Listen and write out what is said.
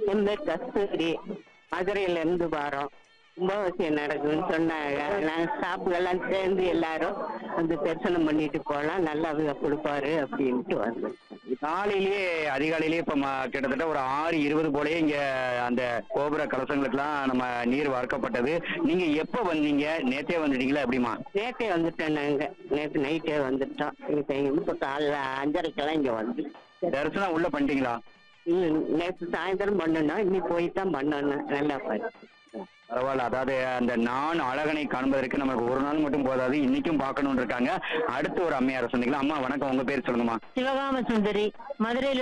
என் பேர் கஸ்தூரி மதுரையில இருந்து வரோம் கும்பாபிஷேகம் நடக்குதுன்னு சொன்னாங்க நாங்கள் ஸ்டாஃப்கெல்லாம் சேர்ந்து எல்லாரும் வந்து தரிசனம் பண்ணிட்டு போகலாம் நல்லா வி- கொடுப்பாரு அப்படின்ட்டு வந்தோம் காலையிலேயே அதிகாலையிலேயே இப்ப ம- கிட்டத்தட்ட ஒரு ஆறு இருபது போலயே இங்க அந்த கோபுர கலசங்களுக்குலாம் நம்ம நீர் வார்க்கப்பட்டது நீங்க எப்ப வந்தீங்க நேத்தே வந்துட்டீங்களா எப்படிமா நேற்றே வந்துட்டோம் நாங்கள் நேற்று நைட்டே வந்துட்டோம் இப்போ இப்போ காலைல அஞ்சரைக்கெல்லாம் இங்கே வந்து தரிசனம் உள்ள பண்ணிட்டீங்களா நேற்று சாயந்தரம் பண்ணணும் இன்னி போய் தான் பண்ணணும் நல்லா பாரு பரவாயில்ல அதாவது அந்த நான் அழகனை காண்பதற்கு நமக்கு ஒரு நாள் மட்டும் போதாது இன்னைக்கும் பார்க்கணும்னு இருக்காங்க அடுத்து ஒரு அம்மையார் சொன்னீங்களா அம்மா வணக்கம் உங்க பேர் சொல்லுங்கம்மா சிவகாம சுந்தரி மதுரையில